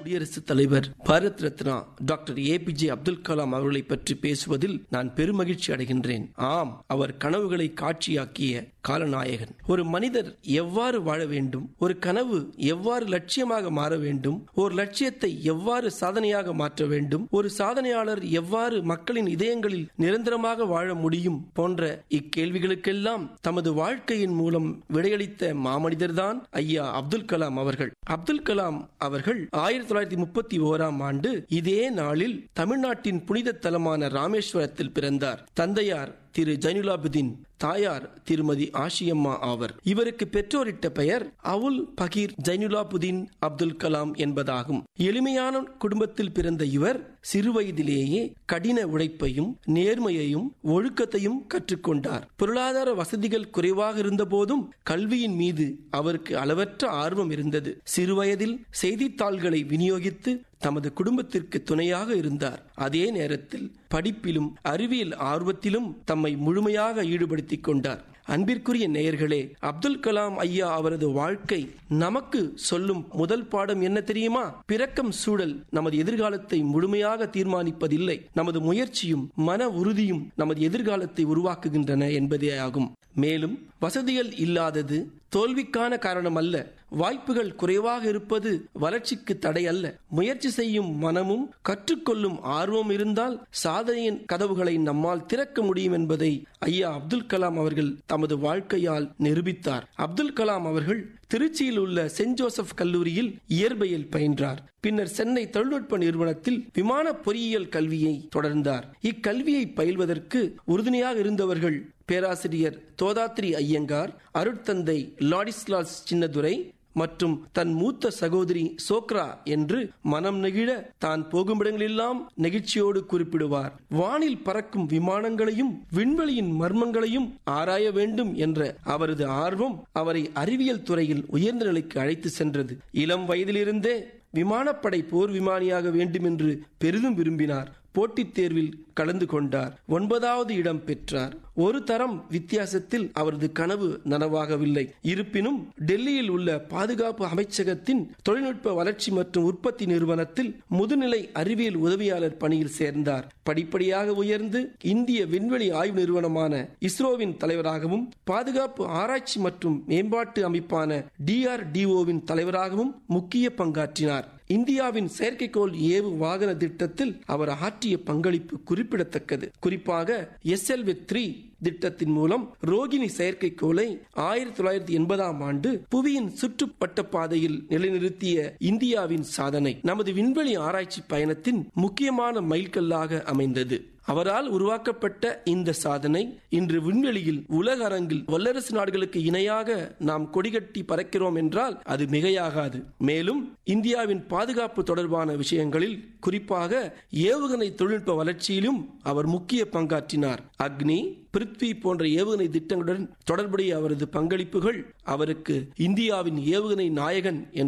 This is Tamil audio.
குடியரசுத் தலைவர் Bharat Ratna doctor A P J Abdul Kalam அவர்களை பற்றி பேசுவதில் நான் பெருமகிழ்ச்சி அடைகின்றேன் ஆம் அவர் கனவுகளை காட்சியாக்கிய காலநாயகன் ஒரு மனிதர் எவ்வாறு வாழ வேண்டும் ஒரு கனவு எவ்வாறு லட்சியமாக மாற வேண்டும் ஒரு லட்சியத்தை எவ்வாறு சாதனையாக மாற்ற வேண்டும் ஒரு சாதனையாளர் எவ்வாறு மக்களின் இதயங்களில் நிரந்தரமாக வாழ முடியும் போன்ற இக்கேள்விகளுக்கெல்லாம் தமது வாழ்க்கையின் மூலம் விடையளித்த மாமனிதர்தான் ஐயா அப்துல் கலாம் அவர்கள் அப்துல் கலாம் அவர்கள் ஆயிரத்தி தொள்ளாயிரத்தி முப்பத்தி ஓராம் ஆண்டு இதே நாளில் தமிழ்நாட்டின் புனித தலமான ராமேஸ்வரத்தில் பிறந்தார் தந்தையார் திரு ஜைனுலாபுதீன் தாயார் திருமதி ஆஷியம்மா ஆவர் இவருக்கு பெற்றோரிட்ட பெயர் அவுல் பகீர் ஜைனுலாபுதீன் அப்துல் கலாம் என்பதாகும் எளிமையான குடும்பத்தில் பிறந்த இவர் சிறுவயதிலேயே கடின உழைப்பையும் நேர்மையையும் ஒழுக்கத்தையும் கற்றுக்கொண்டார் பொருளாதார வசதிகள் குறைவாக இருந்த போதும் கல்வியின் மீது அவருக்கு அளவற்ற ஆர்வம் இருந்தது சிறுவயதில் செய்தித்தாள்களை விநியோகித்து தமது குடும்பத்திற்கு துணையாக இருந்தார் அதே நேரத்தில் படிப்பிலும் அறிவியல் ஆர்வத்திலும் தம்மை முழுமையாக ஈடுபடுத்திக் கொண்டார் அன்பிற்குரிய நேயர்களே அப்துல் கலாம் ஐயா அவரது வாழ்க்கை நமக்கு சொல்லும் முதல் பாடம் என்ன தெரியுமா பிறக்கம் சூழல் நமது எதிர்காலத்தை முழுமையாக தீர்மானிப்பதில்லை நமது முயற்சியும் மன உறுதியும் நமது எதிர்காலத்தை உருவாக்குகின்றன என்பதே ஆகும் மேலும் வசதிகள் இல்லாதது தோல்விக்கான காரணம் அல்ல வாய்ப்புகள் குறைவாக இருப்பது வளர்ச்சிக்கு தடை அல்ல முயற்சி செய்யும் மனமும் கற்றுக்கொள்ளும் ஆர்வம் இருந்தால் சாதனையின் கதவுகளை நம்மால் திறக்க முடியும் என்பதை ஐயா அப்துல் கலாம் அவர்கள் தமது வாழ்க்கையால் நிரூபித்தார் அப்துல் கலாம் அவர்கள் திருச்சியில் உள்ள சென்ட் ஜோசப் கல்லூரியில் இயற்பியல் பயின்றார் பின்னர் சென்னை தொழில்நுட்ப நிறுவனத்தில் விமான பொறியியல் கல்வியை தொடர்ந்தார் இக்கல்வியை பயில்வதற்கு உறுதுணையாக இருந்தவர்கள் பேராசிரியர் தோதாத்ரி ஐயங்கார் அருட்தந்தை லாடிஸ்லாஸ் சின்னதுரை மற்றும் தன் மூத்த சகோதரி சோக்ரா என்று மனம் நெகிழ தான் போகுமிடங்களெல்லாம் நெகிழ்ச்சியோடு குறிப்பிடுவார் வானில் பறக்கும் விமானங்களையும் விண்வெளியின் மர்மங்களையும் ஆராய வேண்டும் என்ற அவரது ஆர்வம் அவரை அறிவியல் துறையில் உயர்ந்த நிலைக்கு அழைத்து சென்றது இளம் வயதிலிருந்தே விமானப்படை போர் விமானியாக வேண்டும் என்று பெரிதும் விரும்பினார் போட்டித் தேர்வில் கலந்து கொண்டார் ஒன்பதாவது இடம் பெற்றார் ஒரு தரம் வித்தியாசத்தில் அவரது கனவு நனவாகவில்லை இருப்பினும் டெல்லியில் உள்ள பாதுகாப்பு அமைச்சகத்தின் தொழில்நுட்ப வளர்ச்சி மற்றும் உற்பத்தி நிறுவனத்தில் முதுநிலை அறிவியல் உதவியாளர் பணியில் சேர்ந்தார் படிப்படியாக உயர்ந்து இந்திய விண்வெளி ஆய்வு நிறுவனமான இஸ்ரோவின் தலைவராகவும் பாதுகாப்பு ஆராய்ச்சி மற்றும் மேம்பாட்டு அமைப்பான டிஆர்டிஓவின் தலைவராகவும் முக்கிய பங்காற்றினார் இந்தியாவின் செயற்கைக்கோள் ஏவு வாகன திட்டத்தில் அவர் ஆற்றிய பங்களிப்பு குறிப்பிடத்தக்கது குறிப்பாக எஸ்எல்வி த்ரீ திட்டத்தின் மூலம் ரோகிணி செயற்கைக்கோளை ஆயிரத்தி தொள்ளாயிரத்தி எண்பதாம் ஆண்டு புவியின் சுற்றுப்பட்ட பாதையில் நிலைநிறுத்திய இந்தியாவின் சாதனை நமது விண்வெளி ஆராய்ச்சி பயணத்தின் முக்கியமான மைல்கல்லாக அமைந்தது அவரால் உருவாக்கப்பட்ட இந்த சாதனை இன்று விண்வெளியில் உலக அரங்கில் வல்லரசு நாடுகளுக்கு இணையாக நாம் கொடிகட்டி பறக்கிறோம் என்றால் அது மிகையாகாது மேலும் இந்தியாவின் பாதுகாப்பு தொடர்பான விஷயங்களில் குறிப்பாக ஏவுகணை தொழில்நுட்ப வளர்ச்சியிலும் அவர் முக்கிய பங்காற்றினார் அக்னி பிருத்வி போன்ற ஏவுகணை திட்டங்களுடன் தொடர்புடைய அவரது பங்களிப்புகள் அவருக்கு இந்தியாவின் ஏவுகணை நாயகன் என்ற